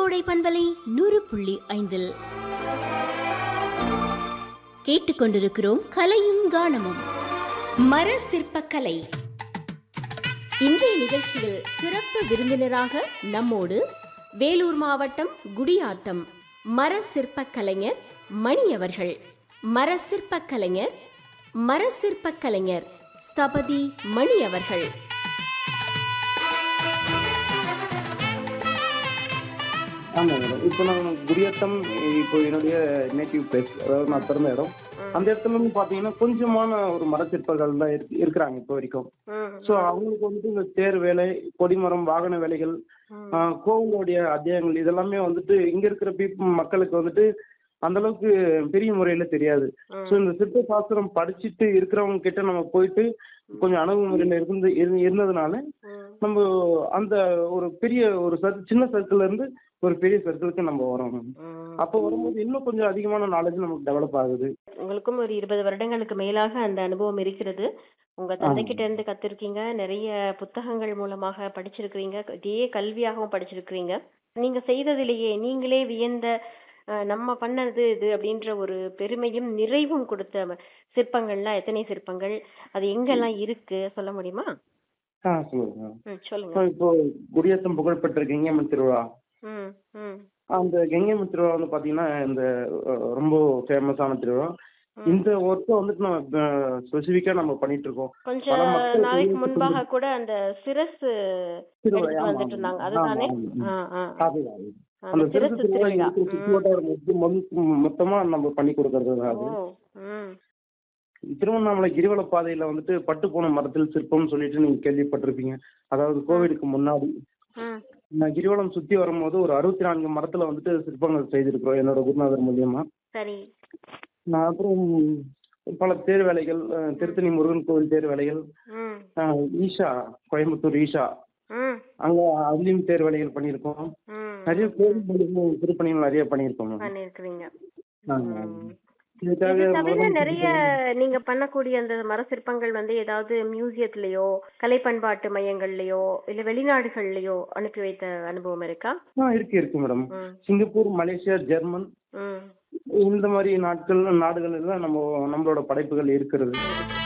கோடை பண்பலை நூறு புள்ளி ஐந்தில் கேட்டுக்கொண்டிருக்கிறோம் கலையும் கானமும் மர சிற்பக்கலை இன்றைய நிகழ்ச்சியில் சிறப்பு விருந்தினராக நம்மோடு வேலூர் மாவட்டம் குடியாத்தம் மர சிற்பக் கலைஞர் மணி அவர்கள் மர சிற்பக் கலைஞர் மர சிற்பக் கலைஞர் ஸ்தபதி மணி அவர்கள் ஆமாம் மேடம் இப்போ நான் குடியாத்தம் இப்போ என்னுடைய நேட்டிவ் பிளேஸ் அதாவது நான் பிறந்த இடம் அந்த இடத்துல இருந்து பார்த்தீங்கன்னா கொஞ்சமான ஒரு மரச்சிற்பர்கள் தான் இருக்கு இருக்கிறாங்க இப்போ வரைக்கும் ஸோ அவங்களுக்கு வந்துட்டு இந்த தேர் வேலை கொடிமரம் வாகன வேலைகள் ஆஹ், கோவிலுடைய அத்தியாயங்கள் இதெல்லாமே வந்துட்டு இங்க இருக்கிற பீப்புள் மக்களுக்கு வந்துட்டு அந்த அளவுக்கு பெரிய முறையில தெரியாது ஸோ இந்த சிற்ப சாஸ்திரம் படிச்சுட்டு இருக்கிறவங்க கிட்ட நம்ம போயிட்டு கொஞ்சம் அணுகுமுறையில இருந்து இரு- இருந்ததுனால நம்ம அந்த ஒரு பெரிய ஒரு சர்க்கிள் சின்ன சர்க்கிள்ல இருந்து ஒரு பெரிய சர்க்கிளுக்கு நம்ம வரோம் அப்போ வரும்போது இன்னும் கொஞ்சம் அதிகமான நாலேஜ் நமக்கு டெவலப் ஆகுது உங்களுக்கும் ஒரு இருபது வருடங்களுக்கு மேலாக அந்த அனுபவம் இருக்கிறது உங்க தந்தைகிட்ட இருந்து கத்திருக்கீங்க நிறைய புத்தகங்கள் மூலமாக படிச்சிருக்கிறீங்க இதையே கல்வியாகவும் படிச்சிருக்கிறீங்க நீங்க செய்ததிலேயே நீங்களே வியந்த அஹ், நம்ம பண்ணது இது அப்படின்ற ஒரு பெருமையும் நிறைவும் கொடுத்த ம- சிற்பங்கள்லாம் எத்தனை சிற்பங்கள் அது எங்கெல்லாம் இருக்கு சொல்ல முடியுமா ஆ சொல்லுங்க ம், சொல்லுங்க ஸோ இப்போ குடியாத்தம் புகழ்பெற்ற கெங்கேமன் திருவிழா ம் ம் அந்த கெங்கேமன் திருவிழா வந்து பாத்தீங்கன்னா இந்த அஹ், ரொம்ப ஃபேமஸான திருவிழா இந்த ஒர்க்கை வந்துட்டு நம்ம ஸ்பெசிஃபிக்கா நம்ம பண்ணிட்டு இருக்கோம் கொஞ்ச பல மக்கள் நாளைக்கு வெளியே முன்பாக கூட அந்த சிரசு திருவிழா, எடுத்து ஆமா, வந்துட்டு இருந்தாங்க ஆமா, அதுதானே ஆமா, ஆ ஆ அதுதான், அதுதான். அந்த அந்த சிரசு சிறப்பு திருவிழா திருவிழா இருக்கிற சுற்றுவட்டார மொத்த- மொத்த- மொத்தமா நம்ம பண்ணி கொடுக்கறது தான் அது ஓ ம் திருவண்ணாமலை கிரிவல பாதையில வந்துட்டு பட்டு போன மரத்தில் சிற்பம்னு சொல்லிட்டு நீங்க கேள்விப்பட்டிருப்பீங்க அதாவது கோவிலுக்கு முன்னாடி ம் நான் கிரிவலம் சுத்தி வரும்போது ஒரு அறுபத்தி நான்கு மரத்துல வந்துட்டு சிற்பங்கள் செய்திருக்கிறோம் என்னோட குருநாதர் மூலியமா சரி நான் அப்புறம் பல தேர் வேலைகள் அஹ், திருத்தணி முருகன் கோவில் தேர் வேலைகள் ம் அஹ், ஈஷா கோயம்புத்தூர் ஈஷா ம் அங்க அதுலயும் தேர் வேலைகள் பண்ணியிருக்கோம் ம் நிறைய கோவில் மூலியமா திருப்பணிகள் நிறைய பண்ணியிருக்கோம் மேம். பண்ணிருக்கிறீங்க ஆமா. ம். இதுக்காக இது தவிர முதல் நிறைய நீங்க பண்ணக்கூடிய அந்த மர சிற்பங்கள் வந்து ஏதாவது மியூசியத்திலயோ கலை பண்பாட்டு மையங்கள்லயோ இல்ல வெளிநாடுகள்லயோ அனுப்பி வைத்த அனுபவம் இருக்கா ஆ, இருக்கு இருக்கு மேடம் ம் சிங்கப்பூர் மலேசியா ஜெர்மன் ம் இந்த மாதிரி நாட்கள் நாடுகள் எல்லாம் நம்ம நம்மளோட படைப்புகள் இருக்கிறது